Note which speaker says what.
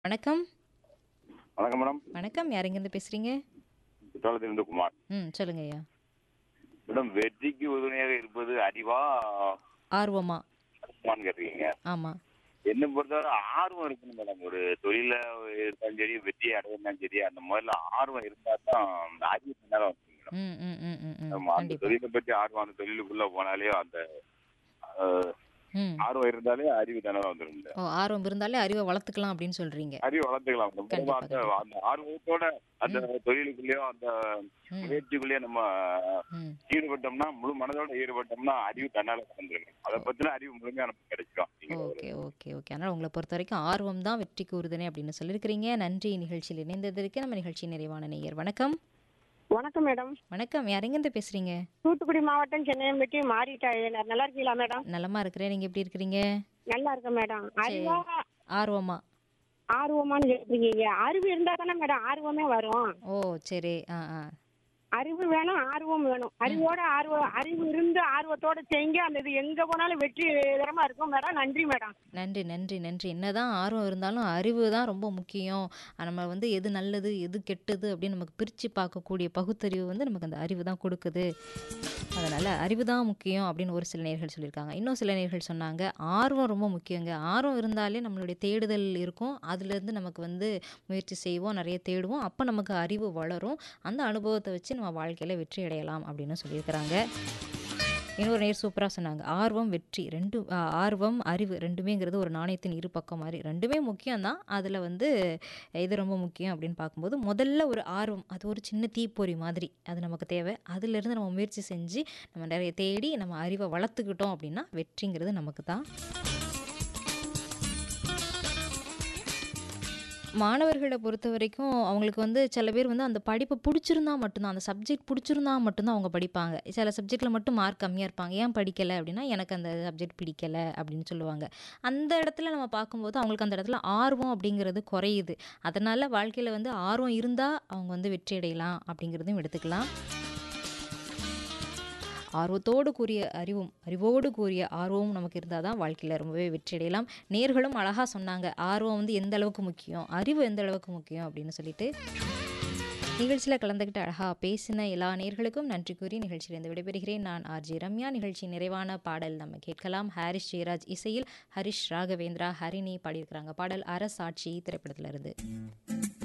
Speaker 1: வணக்கம்
Speaker 2: வணக்கம் மேடம்
Speaker 1: வணக்கம் யார் இங்கேருந்து பேசுகிறீங்க
Speaker 2: குற்றாலத்திலிருந்து குமார்
Speaker 1: ம் சொல்லுங்க ஐயா
Speaker 2: மேடம் வெற்றிக்கு உறுதுணையாக இருப்பது அறிவா
Speaker 1: ஆர்வமா
Speaker 2: ஆர்வமான்னு கேட்டிருக்கீங்க
Speaker 1: ஆமாம்
Speaker 2: என்னை பொறுத்தவரை ஆர்வம் இருக்கணும் மேடம் ஒரு தொழில இருந்தாலும் சரி வெற்றி அடையிறதாலும் சரி அந்த முதல்ல ஆர்வம் இருந்தா தான் அந்த அறிவு நேரம் வந்துடும் மேடம்
Speaker 1: ம் ம் ம் ம் ம்
Speaker 2: நம்ம அந்த
Speaker 1: கண்டிப்பாக
Speaker 2: தொழிலை பற்றி ஆர்வம் அந்த தொழிலுக்குள்ள போனாலே அந்த அஹ்,
Speaker 1: ம்
Speaker 2: ஆர்வம் இருந்தாலே அறிவு தானே வந்துடும் இல்ல
Speaker 1: ஓ ஆர்வம் இருந்தாலே அறிவை வளர்த்துக்கலாம் அப்படின்னு சொல்கிறீங்க
Speaker 2: அறிவு வளர்த்துக்கலாம் நம்ம
Speaker 1: கண்டிப்பா,
Speaker 2: அந்த அந்த ஆர்வத்தோட அந்த தொழிலுக்குள்ளேயோ அந்த
Speaker 1: ம்
Speaker 2: முயற்சிக்குள்ளேயோ நம்ம
Speaker 1: ம்
Speaker 2: ஈடுபட்டோம்னா முழு மனதோட ஈடுபட்டோம்னா அறிவு தன்னால வந்துருங்க அதை பத்தின அறிவு முழுமையா நமக்கு கிடைச்சிடும் நீங்க
Speaker 1: ஓகே ஓகே ஓகே அதனால் உங்களை பொறுத்த வரைக்கும் ஆர்வம் தான் வெற்றிக்கு உறுதுணை அப்படின்னு சொல்லியிருக்கிறீங்க நன்றி நிகழ்ச்சியில் இணைந்ததற்கு நம்ம நிகழ்ச்சி நிறைவான நேயர் வணக்கம்
Speaker 3: வணக்கம் மேடம்
Speaker 1: வணக்கம் யார் எங்கேருந்து பேசுகிறீங்க
Speaker 3: தூத்துக்குடி மாவட்டம் சென்னையம்பட்டி மாறிட்டா நல்லா இருக்கீங்களா மேடம்
Speaker 1: நலமா இருக்கிறேன் நீங்கள் எப்படி இருக்கிறீங்க
Speaker 3: நல்லா இருக்கேன் மேடம் அறிவா
Speaker 1: ஆர்வமா
Speaker 3: ஆர்வமான்னு கேட்குறீங்க அறிவு இருந்தா தானே மேடம் ஆர்வமே வரும்
Speaker 1: ஓ சரி ஆ ஆ
Speaker 3: அறிவு வேணும் ஆர்வம் வேணும் அறிவோட ஆர்வம் அறிவு இருந்து ஆர்வத்தோட செய்யுங்க அந்த இது எங்க போனாலும் வெற்றிகரமா இருக்கும் மேடம் நன்றி மேடம்
Speaker 1: நன்றி நன்றி நன்றி என்னதான் ஆர்வம் இருந்தாலும் அறிவு தான் ரொம்ப முக்கியம் அஹ் நம்ம வந்து எது நல்லது எது கெட்டது அப்படின்னு நமக்கு பிரித்து பார்க்கக்கூடிய பகுத்தறிவு வந்து நமக்கு அந்த அறிவு தான் கொடுக்குது அதனால் அறிவு தான் முக்கியம் அப்படின்னு ஒரு சில நேர்கள் சொல்லியிருக்காங்க இன்னும் சில நேர்கள் சொன்னாங்க ஆர்வம் ரொம்ப முக்கியங்க ஆர்வம் இருந்தாலே நம்மளுடைய தேடுதல் இருக்கும் அதுலேருந்து நமக்கு வந்து முயற்சி செய்வோம் நிறைய தேடுவோம் அப்போ நமக்கு அறிவு வளரும் அந்த அனுபவத்தை வச்சு நம்ம வாழ்க்கையில் வெற்றி அடையலாம் அப்படின்னு சொல்லியிருக்கிறாங்க இன்னொரு நேர் சூப்பராக சொன்னாங்க ஆர்வம் வெற்றி ரெண்டு ஆ, ஆர்வம் அறிவு ரெண்டுமேங்கிறது ஒரு நாணயத்தின் இரு பக்கம் மாதிரி ரெண்டுமே முக்கியம்தான் அதில் வந்து எது ரொம்ப முக்கியம் அப்படின்னு பார்க்கும்போது முதல்ல ஒரு ஆர்வம் அது ஒரு சின்ன தீப்பொறி மாதிரி அது நமக்கு தேவை அதிலிருந்து நம்ம முயற்சி செஞ்சு நம்ம நிறைய தேடி நம்ம அறிவை வளர்த்துக்கிட்டோம் அப்படின்னா வெற்றிங்கிறது நமக்கு தான் மாணவர்களை பொறுத்த வரைக்கும் அவங்களுக்கு வந்து சில பேர் வந்து அந்த படிப்பை பிடிச்சிருந்தா மட்டும்தான் அந்த சப்ஜெக்ட் பிடிச்சிருந்தா மட்டும்தான் அவங்க படிப்பாங்க சில சப்ஜெக்டில் மட்டும் மார்க் கம்மியாக இருப்பாங்க ஏன் படிக்கலை அப்படின்னா எனக்கு அந்த சப்ஜெக்ட் பிடிக்கலை அப்படின்னு சொல்லுவாங்க அந்த இடத்துல நம்ம பார்க்கும்போது அவங்களுக்கு அந்த இடத்துல ஆர்வம் அப்படிங்கிறது குறையுது அதனால் வாழ்க்கையில் வந்து ஆர்வம் இருந்தால் அவங்க வந்து வெற்றி அடையலாம் அப்படிங்கிறதையும் எடுத்துக்கலாம் ஆர்வத்தோடு கூடிய அறிவும் அறிவோடு கூடிய ஆர்வமும் நமக்கு இருந்தால் தான் வாழ்க்கையில் ரொம்பவே வெற்றி அடையலாம் நேர்களும் அழகாக சொன்னாங்க ஆர்வம் வந்து எந்த அளவுக்கு முக்கியம் அறிவு எந்த அளவுக்கு முக்கியம் அப்படின்னு சொல்லிட்டு நிகழ்ச்சியில் கலந்துக்கிட்டு அழகாக பேசின எல்லா நேர்களுக்கும் நன்றி கூறி நிகழ்ச்சியிலிருந்து விடைபெறுகிறேன் நான் ஆர்ஜி ரம்யா நிகழ்ச்சி நிறைவான பாடல் நம்ம கேட்கலாம் ஹாரிஸ் ஜெயராஜ் இசையில் ஹரிஷ் ராகவேந்திரா ஹரிணி பாடியிருக்கிறாங்க பாடல் அரசாட்சி திரைப்படத்திலிருந்து